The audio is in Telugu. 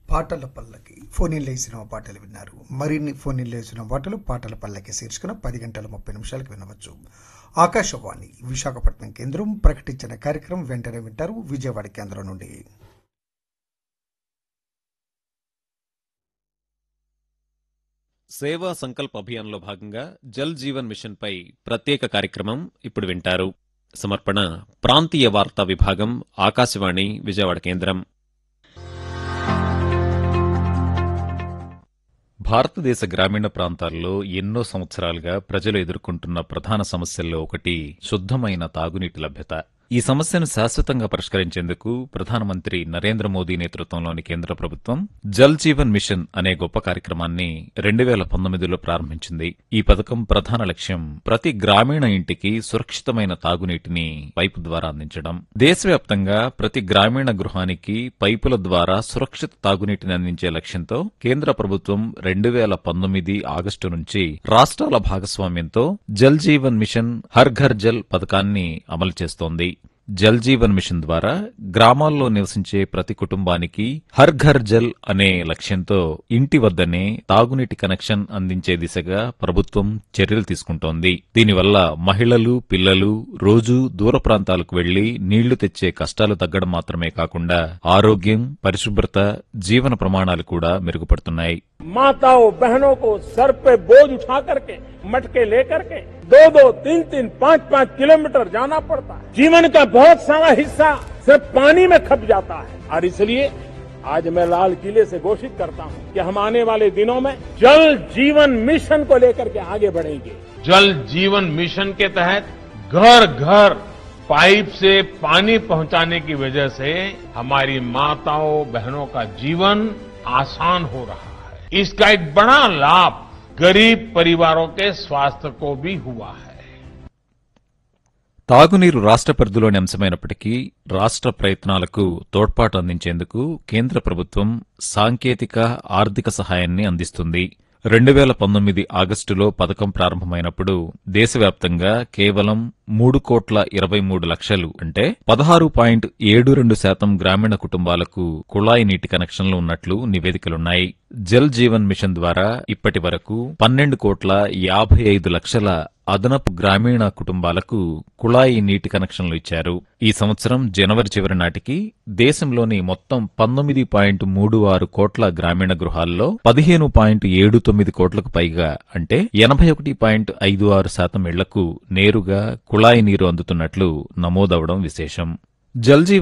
పాటల పల్లకి ఫోన్ ఇన్ లేసిన పాటలు విన్నారు మరిన్ని ఫోన్ ఇన్ లేసిన పాటలు పాటల పల్లకి శీర్షికన పది గంటల ముప్పై నిమిషాలకు వినవచ్చు ఆకాశవాణి విశాఖపట్నం కేంద్రం ప్రకటించిన కార్యక్రమం వెంటనే వింటారు విజయవాడ కేంద్రం నుండి సేవా సంకల్ప్ అభియాన్లో భాగంగా జల్ జీవన్ మిషన్ పై ప్రత్యేక కార్యక్రమం ఇప్పుడు వింటారు సమర్పణ ప్రాంతీయ వార్తా విభాగం ఆకాశవాణి విజయవాడ కేంద్రం భారతదేశ గ్రామీణ ప్రాంతాల్లో ఎన్నో సంవత్సరాలుగా ప్రజలు ఎదుర్కొంటున్న ప్రధాన సమస్యల్లో ఒకటి శుద్ధమైన తాగునీటి లభ్యత ఈ సమస్యను శాశ్వతంగా పరిష్కరించేందుకు ప్రధానమంత్రి నరేంద్ర మోదీ నేతృత్వంలోని కేంద్ర ప్రభుత్వం జల్ జీవన్ మిషన్ అనే గొప్ప కార్యక్రమాన్ని రెండు వేల పంతొమ్మిదిలో ప్రారంభించింది ఈ పథకం ప్రధాన లక్ష్యం ప్రతి గ్రామీణ ఇంటికి సురక్షితమైన తాగునీటిని పైపు ద్వారా అందించడం దేశవ్యాప్తంగా ప్రతి గ్రామీణ గృహానికి పైపుల ద్వారా సురక్షిత తాగునీటిని అందించే లక్ష్యంతో కేంద్ర ప్రభుత్వం రెండు వేల పంతొమ్మిది ఆగస్టు నుంచి రాష్ట్రాల భాగస్వామ్యంతో జల్ జీవన్ మిషన్ హర్ ఘర్ జల్ పథకాన్ని అమలు చేస్తోంది జల్ జీవన్ మిషన్ ద్వారా గ్రామాల్లో నివసించే ప్రతి కుటుంబానికి హర్ ఘర్ జల్ అనే లక్ష్యంతో ఇంటి వద్దనే తాగునీటి కనెక్షన్ అందించే దిశగా ప్రభుత్వం చర్యలు తీసుకుంటోంది దీనివల్ల మహిళలు పిల్లలు రోజూ దూర ప్రాంతాలకు వెళ్లి నీళ్లు తెచ్చే కష్టాలు తగ్గడం మాత్రమే కాకుండా ఆరోగ్యం పరిశుభ్రత జీవన ప్రమాణాలు కూడా మెరుగుపడుతున్నాయి माताओं बहनों को सर पे बोझ उठा करके मटके लेकर के दो दो तीन तीन पाँच पाँच किलोमीटर जाना पड़ता है जीवन का बहुत सारा हिस्सा सिर्फ पानी में खप जाता है और इसलिए आज मैं लाल किले से घोषित करता हूं कि हम आने वाले दिनों में जल जीवन मिशन को लेकर के आगे बढ़ेंगे जल जीवन मिशन के तहत घर घर पाइप से पानी पहुंचाने की वजह से हमारी माताओं बहनों का जीवन आसान हो रहा है इसका एक बड़ा लाभ गरीब परिवारों के स्वास्थ्य को भी हुआ है తాగునీరు రాష్ట్ర పరిధిలోని అంశమైనప్పటికీ రాష్ట్ర ప్రయత్నాలకు తోడ్పాటు అందించేందుకు కేంద్ర ప్రభుత్వం సాంకేతిక ఆర్థిక సహాయాన్ని అందిస్తుంది రెండు వేల పంతొమ్మిది ఆగస్టులో పథకం ప్రారంభమైనప్పుడు దేశవ్యాప్తంగా కేవలం మూడు కోట్ల ఇరవై మూడు లక్షలు అంటే పదహారు పాయింట్ ఏడు రెండు శాతం గ్రామీణ కుటుంబాలకు కుళాయి నీటి కనెక్షన్లు ఉన్నట్లు నివేదికలున్నాయి జల్ జీవన్ మిషన్ ద్వారా ఇప్పటి వరకు పన్నెండు కోట్ల యాభై ఐదు లక్షల అదనపు గ్రామీణ కుటుంబాలకు కుళాయి నీటి కనెక్షన్లు ఇచ్చారు ఈ సంవత్సరం జనవరి చివరి నాటికి దేశంలోని మొత్తం పంతొమ్మిది పాయింట్ మూడు ఆరు కోట్ల గ్రామీణ గృహాల్లో పదిహేను పాయింట్ ఏడు తొమ్మిది కోట్లకు పైగా అంటే ఎనభై ఒకటి పాయింట్ ఐదు ఆరు శాతం ఇళ్లకు నేరుగా కుళాయి నీరు అందుతున్నట్లు నమోదవడం విశేషం జల్ జీవన్